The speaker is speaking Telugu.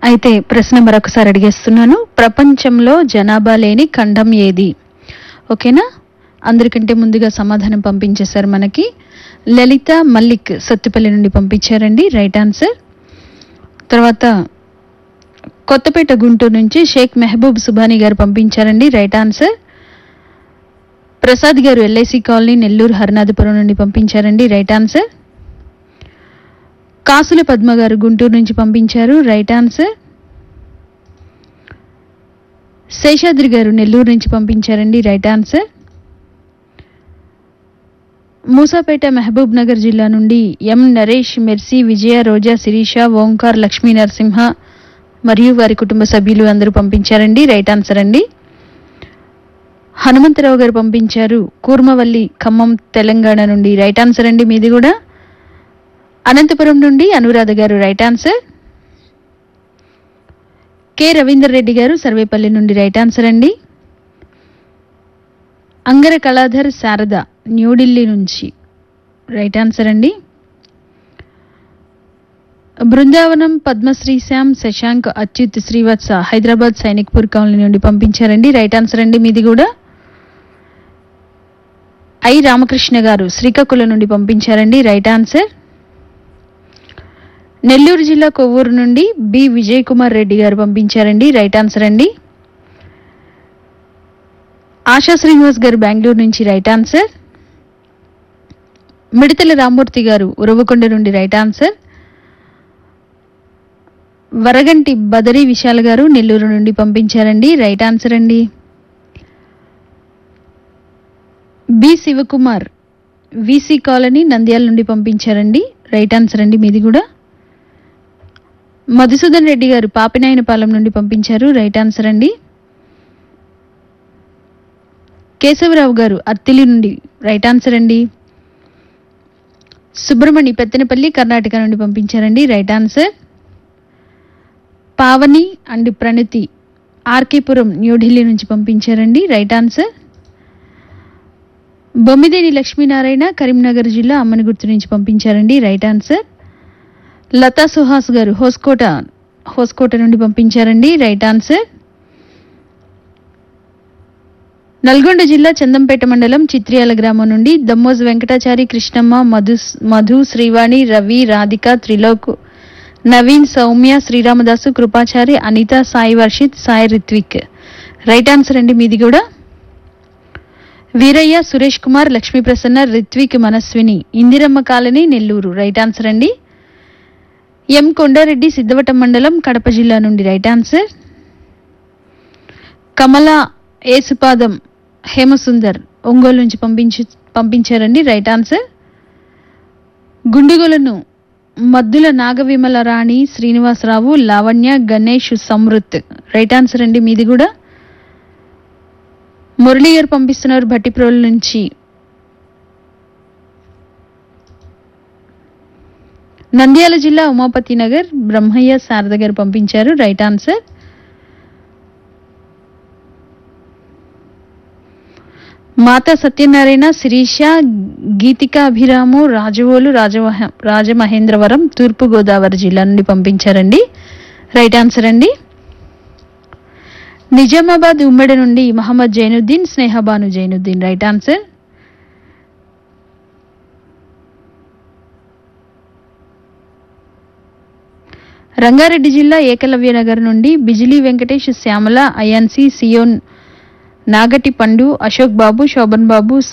అయితే ప్రశ్న మరొకసారి అడిగేస్తున్నాను ప్రపంచంలో జనాభా లేని ఖండం ఏది ఓకేనా అందరికంటే ముందుగా సమాధానం పంపించేశారు మనకి లలిత మల్లిక్ సత్తుపల్లి నుండి పంపించారండి రైట్ ఆన్సర్ తర్వాత కొత్తపేట గుంటూరు నుంచి షేక్ మెహబూబ్ సుబానీ గారు పంపించారండి రైట్ ఆన్సర్ ప్రసాద్ గారు ఎల్ఐసి కాలనీ నెల్లూరు హరినాథపురం నుండి పంపించారండి రైట్ ఆన్సర్ కాసుల పద్మ గారు గుంటూరు నుంచి పంపించారు రైట్ ఆన్సర్ శేషాద్రి గారు నెల్లూరు నుంచి పంపించారండి రైట్ ఆన్సర్ మూసాపేట మహబూబ్ నగర్ జిల్లా నుండి ఎం నరేష్ మెర్సీ విజయ రోజా శిరీష ఓంకార్ లక్ష్మీ నరసింహ మరియు వారి కుటుంబ సభ్యులు అందరూ పంపించారండి రైట్ ఆన్సర్ అండి హనుమంతరావు గారు పంపించారు కూర్మవల్లి ఖమ్మం తెలంగాణ నుండి రైట్ ఆన్సర్ అండి మీది కూడా అనంతపురం నుండి Anuradha garu right answer K Ravinder Reddy garu Sarvepalli నుండి రైట్ ఆన్సర్ అండి అంగర కళాధర్ శారద న్యూఢిల్లీ నుంచి రైట్ ఆన్సర్ అండి బృందావనం పద్మశ్రీ శ్యామ్ శశాంక్ అచ్యుత్ శ్రీవత్స హైదరాబాద్ సైనిక్పూర్ కాలనీ నుండి పంపించారండి రైట్ ఆన్సర్ అండి మీది కూడా ఐ రామకృష్ణ గారు శ్రీకాకుళం నుండి పంపించారండి రైట్ ఆన్సర్ నెల్లూరు జిల్లా కొవ్వూరు నుండి బి విజయ్ కుమార్ రెడ్డి గారు పంపించారండి రైట్ ఆన్సర్ అండి ఆశా శ్రీనివాస్ గారు బెంగళూరు నుంచి రైట్ ఆన్సర్ మిడతల రామ్మూర్తి గారు ఉరవకొండ నుండి రైట్ ఆన్సర్ వరగంటి బదరి విశాల్ గారు నెల్లూరు నుండి పంపించారండి రైట్ ఆన్సర్ అండి B Sivakumar VC colony Nandyal నుండి పంపించారండి రైట్ ఆన్సర్ అండి మీది కూడా మధుసూదన్ రెడ్డి గారు పాపినాయనపాలెం నుండి పంపించారు రైట్ ఆన్సర్ అండి కేశవరావు గారు అత్తిలి నుండి రైట్ ఆన్సర్ అండి సుబ్రమణి పెత్తనపల్లి కర్ణాటక నుండి పంపించారండి right answer Pavani and Pranathi RK Puram New Delhi నుంచి పంపించారండి రైట్ ఆన్సర్ బొమ్మిదేని లక్ష్మీనారాయణ కరీంనగర్ జిల్లా అమ్మనిగుర్తు నుంచి పంపించారండి రైట్ ఆన్సర్ లతా సుహాస్ గారు హోస్కోట హోస్కోట నుండి పంపించారండి రైట్ ఆన్సర్ నల్గొండ జిల్లా చందంపేట మండలం చిత్రియాల గ్రామం నుండి దమ్మోజు వెంకటాచారి కృష్ణమ్మ మధు మధు శ్రీవాణి రవి రాధిక త్రిలోక్ నవీన్ సౌమ్య శ్రీరామదాసు కృపాచారి అనిత సాయి వర్షిత్ సాయి రిత్విక్ రైట్ ఆన్సర్ అండి మీది కూడా Veeraiah Suresh Kumar Lakshmi Prasanna Rithvik Manaswini Indiramma colony Nellore right answer అండి ఎం కొండారెడ్డి సిద్ధవటం మండలం కడప జిల్లా నుండి రైట్ ఆన్సర్ కమల ఏసుపాదం హేమసుందర్ ఒంగోలు నుంచి పంపించి పంపించారండి right answer Gundugolanu Maddula Nagavimala Rani Srinivasarao Lavanya Ganesh Samruth right answer అండి మీది కూడా మురళి గారు పంపిస్తున్నారు భట్టిప్రోల్ నుంచి నంద్యాల జిల్లా ఉమాపతి నగర్ బ్రహ్మయ్య శారద గారు పంపించారు రైట్ ఆన్సర్ మాతా సత్యనారాయణ శిరీష గీతిక అభిరాము రాజవోలు రాజవహ రాజమహేంద్రవరం తూర్పు గోదావరి జిల్లా నుండి పంపించారండి రైట్ ఆన్సర్ అండి నిజామాబాద్ ఉమ్మడి నుండి మహమ్మద్ జైనుద్దీన్ స్నేహబాను జైనుద్దీన్ రైట్ ఆన్సర్ రంగారెడ్డి జిల్లా ఏకలవ్య నగర్ నుండి బిజిలీ వెంకటేష్ శ్యామల అయాన్సి సియోన్ నాగటి పండు అశోక్ బాబు శోభన్ బాబు